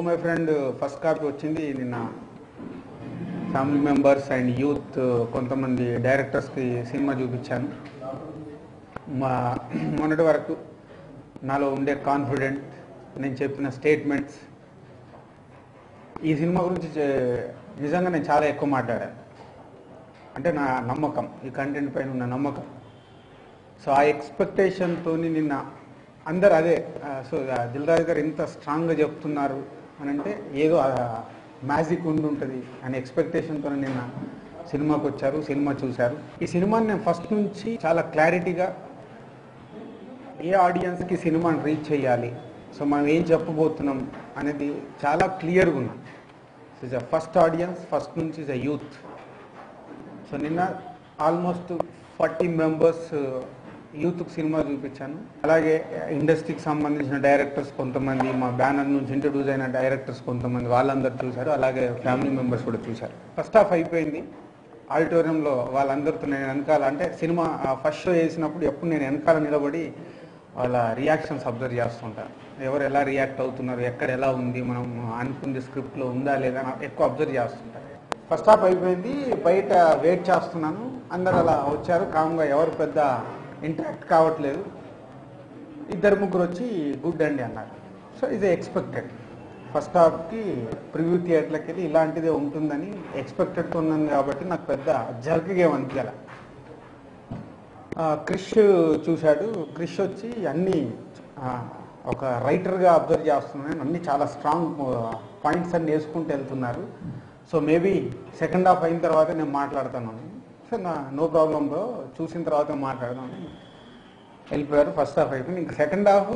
my friend first copy వచ్చింది నిన్న family members and youth కొంతమంది డైరెక్టర్స్కి సినిమా చూపించాను మా మొన్నటి వరకు నాలో ఉండే కాన్ఫిడెంట్ నేను చెప్పిన స్టేట్మెంట్స్ ఈ సినిమా గురించి చే- నిజంగా నేను చాలా ఎక్కువ మాట్లాడాను అంటే నా నమ్మకం ఈ కంటెంట్ పైన ఉన్న నమ్మకం సో ఆ ఎక్స్పెక్టేషన్తో నిన్న అందరు అదే ఆ, సో ఆ, దిల్ రాజు గారు ఇంత స్ట్రాంగ్గా చెప్తున్నారు అని అంటే ఏదో మ్యాజిక్ ఉండి ఉంటుంది అనే ఎక్స్పెక్టేషన్తో నిన్న సినిమాకి వచ్చారు సినిమా చూశారు ఈ సినిమాని నేను ఫస్ట్ నుంచి చాలా క్లారిటీగా ఏ ఆడియన్స్కి సినిమాని రీచ్ చేయాలి సో మనం ఏం చెప్పబోతున్నాం అనేది చాలా క్లియర్గా ఉన్నాం is a first audience first నుంచి ఇస్ అ యూత్ సో నిన్న ఆల్మోస్ట్ ఫార్టీ మెంబర్స్ యూత్కి సినిమా చూపించాను అలాగే ఇండస్ట్రీకి సంబంధించిన డైరెక్టర్స్ కొంతమంది మా బ్యానర్ నుంచి ఇంట్రడ్యూస్ అయిన డైరెక్టర్స్ కొంతమంది వాళ్ళందరూ చూశారు అలాగే ఫ్యామిలీ మెంబర్స్ కూడా చూశారు ఫస్ట్ హాఫ్ అయిపోయింది ఆడిటోరియంలో వాళ్ళందరితో నేను వెనకాల అంటే సినిమా ఫస్ట్ షో వేసినప్పుడు ఎప్పుడు నేను వెనకాల నిలబడి వాళ్ళ రియాక్షన్స్ అబ్జర్వ్ చేస్తుంటాను ఎవరు ఎలా రియాక్ట్ అవుతున్నారు ఎక్కడ ఎలా ఉంది మనం అనుకుంది స్క్రిప్ట్లో ఉందా లేదా అని ఎక్కువ అబ్జర్వ్ చేస్తుంటాను ఫస్ట్ హాఫ్ అయిపోయింది బయట వెయిట్ చేస్తున్నాను అందరు అలా వచ్చారు కామ్గా ఎవరు పెద్ద ఇంటరాక్ట్ కావట్లేదు ఇద్దరు ముగ్గురు వచ్చి గుడ్ అండి అన్నారు సో ఇది ఎక్స్పెక్టెడ్ ఫస్ట్ హాఫ్కి ప్రివ్యూ థియేటర్కి వెళ్ళి ఇలాంటిదే ఉంటుందని ఎక్స్పెక్టెడ్ ఉన్నాను కాబట్టి నాకు పెద్ద జరగేమనిపించాల క్రిష్ చూశాడు క్రిష్ వచ్చి అన్ని ఆ, ఒక రైటర్గా అబ్జర్వ్ చేస్తున్నాను అన్ని చాలా స్ట్రాంగ్ పాయింట్స్ అన్ని వేసుకుంటూ వెళ్తున్నారు సో మేబీ సెకండ్ హాఫ్ అయిన తర్వాత నేను మాట్లాడతాను సో నా నో ప్రాబ్లం బ్రో చూసిన తర్వాత మాట్లాడదాం వెళ్ళిపోయారు ఫస్ట్ హాఫ్ అయిపోయింది ఇంకా సెకండ్ హాఫ్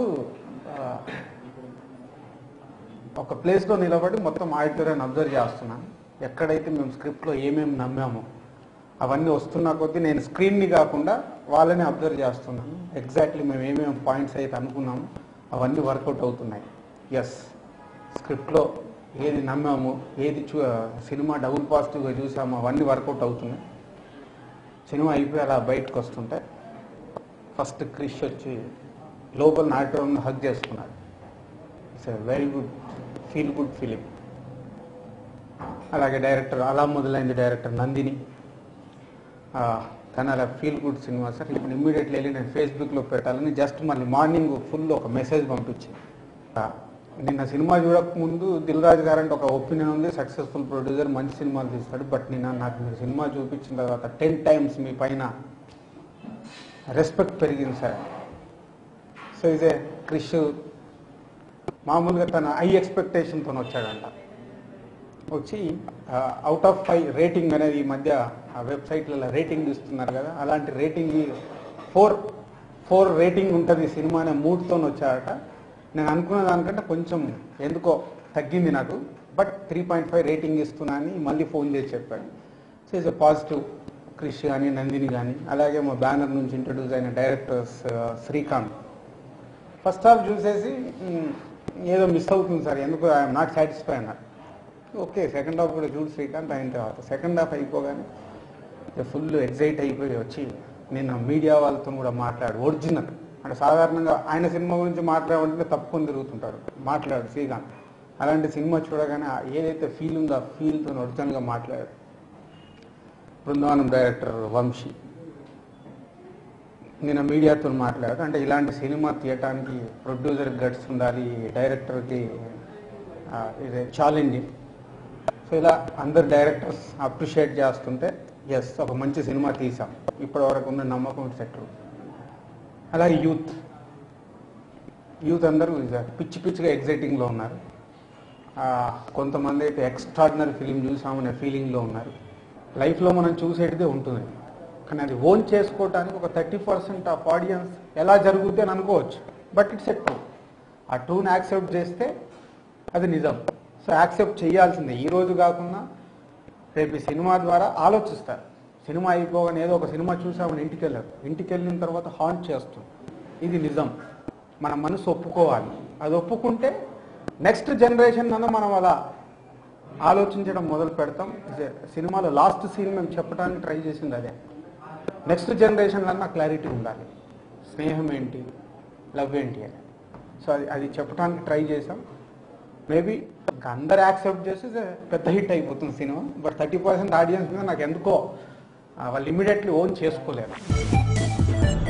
ఒక ప్లేస్లో నిలబడి మొత్తం ఆడిటోరియాన్ని అబ్జర్వ్ చేస్తున్నాను ఎక్కడైతే మేము స్క్రిప్ట్లో ఏమేమి నమ్మామో అవన్నీ వస్తున్నా కొద్దీ నేను స్క్రీన్ని కాకుండా వాళ్ళని అబ్జర్వ్ చేస్తున్నాను ఎగ్జాక్ట్లీ మేము ఏమేమి పాయింట్స్ అయితే అనుకున్నాము అవన్నీ వర్కౌట్ అవుతున్నాయి ఎస్ స్క్రిప్ట్లో ఏది నమ్మాము ఏది చూ సినిమా డబుల్ పాజిటివ్గా చూసామో అవన్నీ వర్కౌట్ అవుతున్నాయి సినిమా అయిపోయి అలా బయటకు వస్తుంటే ఫస్ట్ క్రిష్ వచ్చి లోపల నాటడం హగ్ చేసుకున్నాడు it's a very good feel good film అలాగే డైరెక్టర్ అలా మొదలైంది డైరెక్టర్ నందిని ఆ, తను అలా ఫీల్ గుడ్ సినిమా సార్ ఇప్పుడు ఇమ్మీడియట్లీ వెళ్ళి నేను ఫేస్బుక్లో పెట్టాలని జస్ట్ మళ్ళీ మార్నింగ్ ఫుల్ ఒక మెసేజ్ పంపించింది ఆ, నిన్న సినిమా చూడక ముందు దిల్ రాజు గారు అంటే ఒక ఒపీనియన్ ఉంది సక్సెస్ఫుల్ ప్రొడ్యూసర్ మంచి సినిమాలు తీస్తాడు బట్ నిన్న నాకు మీరు సినిమా చూపించిన తర్వాత టెన్ టైమ్స్ మీ పైన రెస్పెక్ట్ పెరిగింది సార్ సో ఇదే క్రిష్ మామూలుగా తన ఐ ఎక్స్పెక్టేషన్తో వచ్చాడంట వచ్చి అవుట్ ఆఫ్ ఫైవ్ రేటింగ్ అనేది ఈ మధ్య ఆ వెబ్సైట్లలో రేటింగ్ ఇస్తున్నారు కదా అలాంటి రేటింగ్ ఫోర్ ఫోర్ రేటింగ్ ఉంటుంది సినిమా అనే మూడ్తో వచ్చాడట నేను అనుకున్న దానికంటే కొంచెం ఎందుకో తగ్గింది నాకు but three point five rating ఇస్తున్నా అని మళ్ళీ ఫోన్ చేసి చెప్పాడు so is a positive Krish కానీ నందిని కానీ అలాగే మా బ్యానర్ నుంచి ఇంట్రడ్యూస్ అయిన డైరెక్టర్స్ శ్రీకాంత్ ఫస్ట్ హాఫ్ చూసేసి మ్, ఏదో మిస్ అవుతుంది సార్ ఎందుకు ఐఎమ్ నాట్ సాటిస్ఫై అన్నారు ఓకే సెకండ్ హాఫ్ కూడా చూడు శ్రీకాంత్ అయిన తర్వాత సెకండ్ హాఫ్ అయిపోగానే ఫుల్ ఎగ్జైట్ అయిపోయి వచ్చి నేను మీడియా వాళ్ళతో కూడా మాట్లాడు ఒరిజినల్ అంటే సాధారణంగా ఆయన సినిమా గురించి మాట్లాడాలంటే తప్పుకొని తిరుగుతుంటాడు మాట్లాడు శ్రీకాంత్ అలాంటి సినిమా చూడగానే ఆ ఏదైతే ఫీల్ ఉందో ఆ ఫీల్తో ఒరిజినల్గా మాట్లాడాడు బృందావనం డైరెక్టర్ వంశీ నేను మీడియాతో మాట్లాడాను అంటే ఇలాంటి సినిమా తీయటానికి ప్రొడ్యూసర్ గట్స్ ఉండాలి డైరెక్టర్కి ఆ, ఇది ఛాలెంజింగ్ సో ఇలా అందరు డైరెక్టర్స్ అప్రిషియేట్ చేస్తుంటే ఎస్ ఒక మంచి సినిమా తీసాం ఇప్పటి వరకు ఉన్న నమ్మకం సెటర్ అలాగే యూత్ యూత్ అందరూ ఇక పిచ్చి పిచ్చిగా ఎగ్జైటింగ్లో ఉన్నారు ఆ, కొంతమంది అయితే ఎక్స్ట్రాడినరీ ఫిలిం చూసామనే ఫీలింగ్లో ఉన్నారు లైఫ్లో మనం చూసేటిదే ఉంటుంది కానీ అది ఓన్ చేసుకోవటానికి ఒక థర్టీ పర్సెంట్ ఆఫ్ ఆడియన్స్ ఎలా జరుగుద్ది అని అనుకోవచ్చు బట్ ఇట్స్ ఎ ట్రూ ఆ ట్రూని యాక్సెప్ట్ చేస్తే అది నిజం సో యాక్సెప్ట్ చేయాల్సిందే ఈ రోజు కాకుండా రేపు ఈ సినిమా ద్వారా ఆలోచిస్తారు సినిమా అయిపోగానే ఏదో ఒక సినిమా చూసామని ఇంటికి వెళ్ళారు ఇంటికి వెళ్ళిన తర్వాత హాంట్ చేస్తుంది ఇది నిజం మన మనసు ఒప్పుకోవాలి అది ఒప్పుకుంటే నెక్స్ట్ జనరేషన్ అన్న మనం అలా ఆలోచించడం మొదలు పెడతాం ఇదే సినిమాలో లాస్ట్ సీన్ మేము చెప్పడానికి ట్రై చేసింది అదే నెక్స్ట్ జనరేషన్ అన్న క్లారిటీ ఉండాలి స్నేహం ఏంటి లవ్ ఏంటి అని సో అది అది చెప్పడానికి ట్రై చేసాం మేబీ ఇంకా అందరు యాక్సెప్ట్ చేస్తే పెద్ద హిట్ అయిపోతుంది సినిమా బట్ థర్టీ పర్సెంట్ ఆడియన్స్ మీద నాకు ఎందుకో ఆ, వాళ్ళు ఇమీడియట్లీ ఓన్ చేసుకోలేరు